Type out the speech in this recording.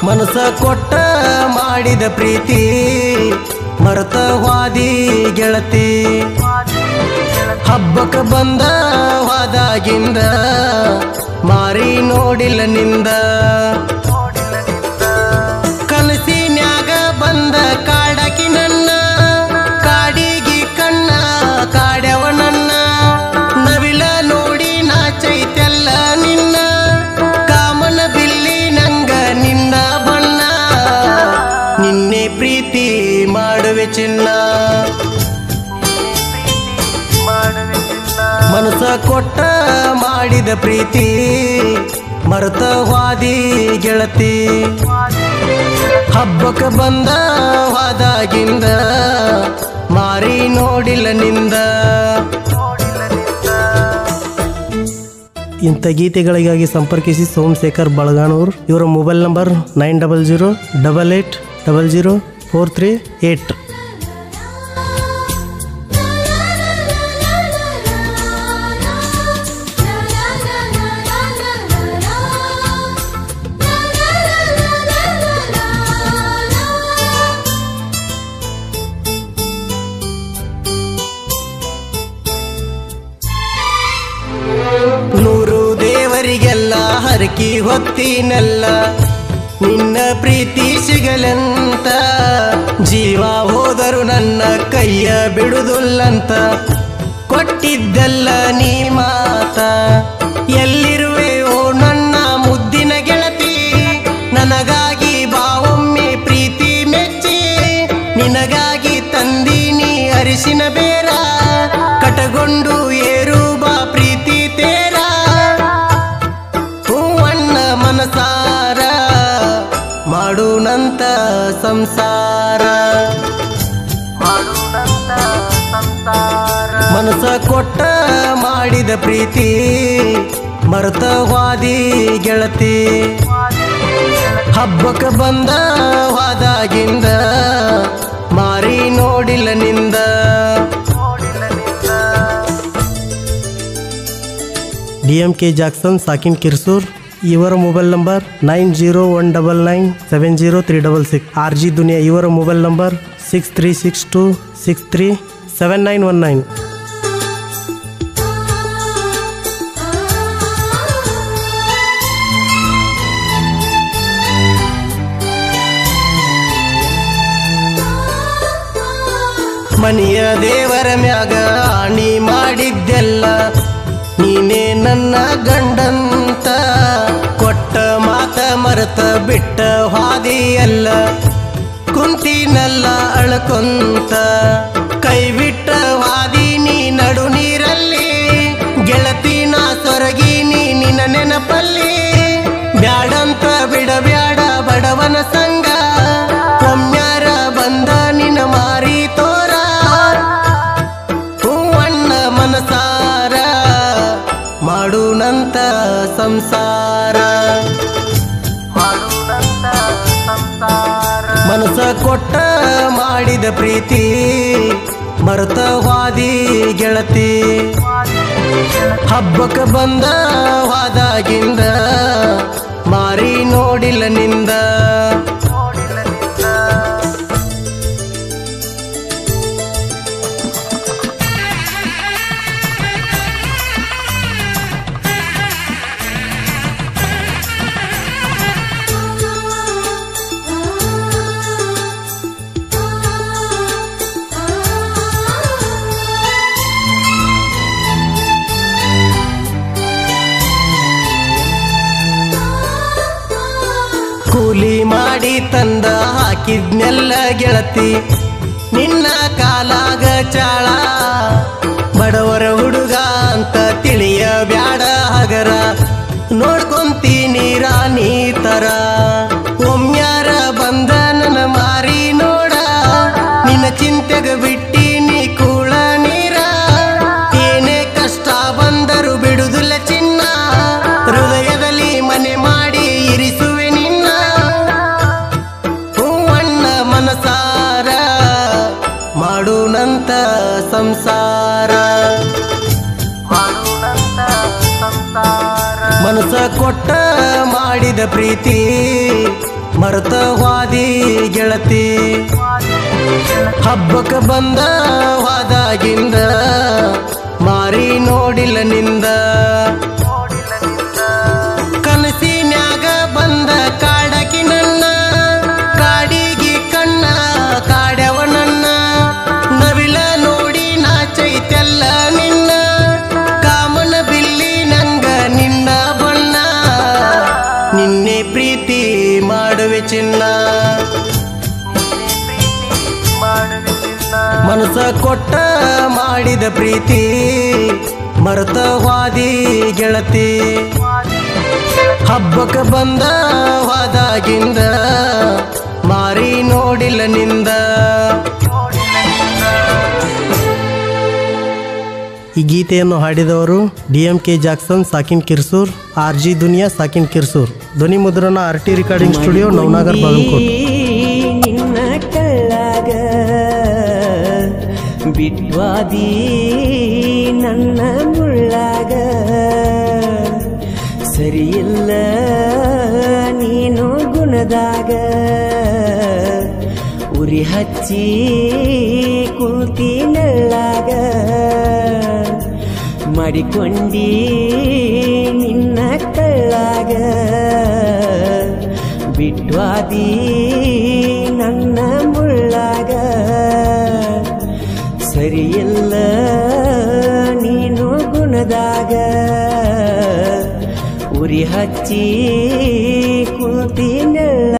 ಮನಸ ಕೊಟ್ಟ ಮಾಡಿದ ಪ್ರೀತಿ ಮರತ ವಾದಿ ಗೆಳತಿ ಹಬ್ಬಕ್ಕ ಬಂದ ವಾದಾಗಿಂದ ಮಾರಿ ನೋಡಿಲ್ಲ ನಿಂದ ಕನಸಿನ್ಯಾಗ ಬಂದ ಕಾಡಕಿ ನನ್ನ ಕಾಡಿಗಿ ಕಣ್ಣ ಕಾಡ್ಯವ ನನ್ನ ನವಿಲ ನೋಡಿ ನಾಚೈತೆಲ್ಲ ನಿನ್ನ ಕಾಮನ ಬಿಲ್ಲಿ ನಂಗ ನಿನ್ನ ಬಣ್ಣ ನಿನ್ನೆ ಪ್ರೀತಿ ಮಾಡುವೆ ಚಿನ್ನ ಮನಸ ಕೊಟ್ಟ ಮಾಡಿದ ಪ್ರೀತಿ ಮರತ ವಾದಿ ಗೆಳತಿ ಹಬ್ಬಕ್ಕ ಬಂದ ವಾದಾಗಿಂದ ಮಾರಿ ನೋಡಿಲ್ಲ ನಿಂದ ಇಂಥ ಗೀತೆಗಳಿಗಾಗಿ ಸಂಪರ್ಕಿಸಿ ಸೋಮಶೇಖರ್ ಬಳಗಾಣೂರ್ ಇವರ mobile number nine double zero double eight double zero four three eight ನೂರು ದೇವರಿಗೆಲ್ಲ ಹರಕಿ ಹೊತ್ತಿನಲ್ಲ ನಿನ್ನ ಪ್ರೀತಿ ಸಿಗಲಂತ ಜೀವ ಹೋದರು ನನ್ನ ಕೈಯ ಬಿಡುದುಲ್ಲಂತ ಕೊಟ್ಟಿದ್ದಲ್ಲ ನೀ ಮಾತ ಎಲ್ಲಿರುವೆ ಓ ನನ್ನ ಮುದ್ದಿನ ಗೆಳತಿ ನನಗಾಗಿ ಬಾವೊಮ್ಮೆ ಪ್ರೀತಿ ಮೆಚ್ಚಿ ನಿನಗಾಗಿ ತಂದೀನಿ ಅರಿಶಿನ ಬೇರ ಕಟಗೊಂಡು ಏರು ಬಾ ಪ್ರೀತಿ ತೇರ ಹೂವಣ್ಣ ಮನಸಾರ ಮಾಡುನಂತ ಸಂಸಾರ ಮನಸ ಕೊಟ್ಟ ಮಾಡಿದ ಪ್ರೀತಿ ಮರತ ವಾದಿ ಗೆಳತಿ ಹಬ್ಬಕ್ಕ ಬಂದ ವಾದಾಗಿಂದ ಮಾರಿ ನೋಡಿಲ್ಲ ನಿಂದ ಡಿ ಎಂ ಕೆ ಜಾಕ್ಸನ್ ಸಾಕಿನ್ ಕಿರ್ಸೂರ್ ಇವರ mobile number nine zero one double nine seven zero three double six R G Duniya ಇವರ mobile number six three six two six three seven nine one nine ಮನೆಯ ದೇವರ ಮ್ಯಾಗ ಆಣಿ ಮಾಡಿದ್ದೆಲ್ಲ ನೀನೇ ನನ್ನ ಗಂಡಂತ ಕೊಟ್ಟ ಮಾತ ಮರೆತ ಬಿಟ್ಟ ಹಾದಿಯಲ್ಲ ಕುಂತಿನಲ್ಲ ಅಳ್ಕೊಂತ ಕೈ ಬಿಟ್ಟ ವಾದಿ ನೀ ನಡು ನೀರಲ್ಲಿ ಗೆಳತಿನ ಸೊರಗಿನಿ ನಿನ್ನ ನೆನಪಲ್ಲಿ ಬ್ಯಾಡಂತ ಬಿಡಬ್ಯಾಡ ಬಡವನ ಸಂಗ ಒಮ್ಮ್ಯಾರ ಬಂದ ನಿನ್ನ ಮಾರಿ ತೋರ ಹೂವಣ್ಣ ಮನಸಾರ ಮಾಡುನಂತ ಸಂಸಾರ ಮನಸ ಕೊಟ್ಟ ಮಾಡಿದ ಪ್ರೀತಿ ಮರತ ವಾದಿ ಗೆಳತಿ ಹಬ್ಬಕ್ಕ ಬಂದ ವಾದಾಗಿಂದ ಮಾರಿ ನೋಡಿಲ್ಲ ನಿಂದ ಕೂಲಿ ಮಾಡಿ ತಂದ ಹಾಕಿದ್ನೆಲ್ಲ ಗೆಳತಿ ನಿನ್ನ ಕಾಲಾಗ ಚಾಳ ಬಡವರ ಹುಡುಗ ಅಂತ ತಿಳಿಯ ಬ್ಯಾಡ ಹಗರ ನೋಡ್ಕೊಂತೀನಿ ರಾಣಿ ತರ ಒಮ್ಮ್ಯಾರ ಬಂದ ನನ್ನ ಮಾರಿ ನೋಡ ನಿನ್ನ ಚಿಂತೆಗ ಬಿಟ್ಟಿನಿ ಕೂಳ ನೀರ ಏನೇ ಕಷ್ಟ ಬಂದರು ಬಿಡುದಿಲ್ಲ ಚಿನ್ನ ಹೃದಯದಲ್ಲಿ ಮನೆ ಮಾಡಿ ಇರಿಸುವೆ ನಿನ್ನ ಹೂವಣ್ಣ ಮನಸಾರ ಮಾಡುನಂತ ಸಂಸಾರ ಮನಸ ಕೊಟ್ಟ ಮಾಡಿದ ಪ್ರೀತಿ ಮರತ ವಾದಿ ಗೆಳತಿ ಹಬ್ಬಕ್ಕ ಬಂದ ವಾದಾಗಿಂದ ಮಾರಿ ನೋಡಿಲ್ಲ ನಿಂದ ಕನಸಿನ್ಯಾಗ ಬಂದ ಕಾಡಕಿ ನನ್ನ ಕಾಡಿಗಿ ಕಣ್ಣ ಕಾಡ್ಯವ ನನ್ನ ನವಿಲ ನೋಡಿ ನಾಚೈತೆಲ್ಲ ನಿನ್ನ ಕಾಮನ ಬಿಲ್ಲಿ ನಂಗ ನಿನ್ನ ಬಣ್ಣ ನಿನ್ನೆ ಪ್ರೀತಿ ಮಾಡುವೆ ಚಿನ್ನ ಮನಸ ಕೊಟ್ಟ ಮಾಡಿದ ಪ್ರೀತಿ ಮರತ ವಾದಿ ಗೆಳತಿ ಹಬ್ಬಕ್ಕ ಬಂದ ವಾದಾಗಿಂದ ಮಾರಿ ನೋಡಿಲ್ಲ ನಿಂದ ಈ ಗೀತೆಯನ್ನು ಹಾಡಿದವರು ಡಿ ಎಂ ಕೆ ಜಾಕ್ಸನ್ ಸಾಕಿನ್ ಕಿರ್ಸೂರ್ ಆರ್ ಜಿ ದುನಿಯಾ ಸಾಕಿನ್ ಕಿರ್ಸೂರ್ ಧ್ವನಿ ಮುದ್ರಣ R T recording studio Navanagar Bagalkot ನಿನ್ನ ಕಳ್ಳಾಗ ಬಿಟ್ವಾದಿ ನನ್ನ ಮುಳ್ಳಾಗ ಸರಿಯಿಲ್ಲ ನೀನು ಗುಣದಾಗ ಉರಿ ಹಚ್ಚಿ ಕುಂತಿ ನೆಳ್ಳಾಗ ಮಾಡಿಕೊಂಡಿ ನಿನ್ನ ಕಳ್ಳಾಗ ಬಿಟ್ವಾದಿ ನನ್ನ ಮುಳ್ಳಾಗ ಸರಿಯಿಲ್ಲ ನೀನು ಗುಣದಾಗ ಉರಿ ಹಚ್ಚಿ ಕುಂತಿ